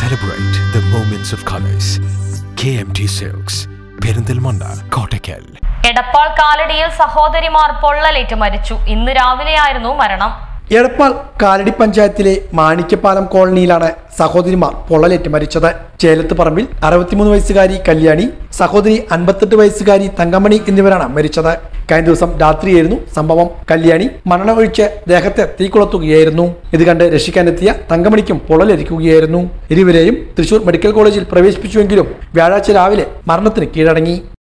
celebrate the moments of colors. KMT Silks, Perinthalmanna Kottakkal Edappal കാലടിയിൽ സഹോദരിമാർ പൊള്ളലേറ്റ് മരിച്ചു ഇന്ന് രാവിലെയായിരുന്നു മരണം എടപ്പാൾ കാലടി പഞ്ചായത്തിലെ മാണിക്യപ്പാലം കോളനിയിലാണ് സഹോദരിമാർ പൊള്ളലേറ്റ് മരിച്ചത് ചേലത്ത് പറമ്പിൽ അറുപത്തിമൂന്ന് വയസ്സുകാരി കല്യാണി സഹോദരി അൻപത്തെട്ട് വയസ്സുകാരി തങ്കമണി എന്നിവരാണ് മരിച്ചത് കഴിഞ്ഞ ദിവസം രാത്രിയായിരുന്നു സംഭവം കല്യാണി മരണമൊഴിച്ച് ദേഹത്തെ തീ കൊളുത്തുകയായിരുന്നു ഇത് കണ്ട് രക്ഷിക്കാനെത്തിയ തങ്കമണിക്കും പൊള്ളലേൽക്കുകയായിരുന്നു ഇരുവരെയും തൃശൂർ മെഡിക്കൽ കോളേജിൽ പ്രവേശിപ്പിച്ചുവെങ്കിലും വ്യാഴാഴ്ച രാവിലെ മരണത്തിന് കീഴടങ്ങി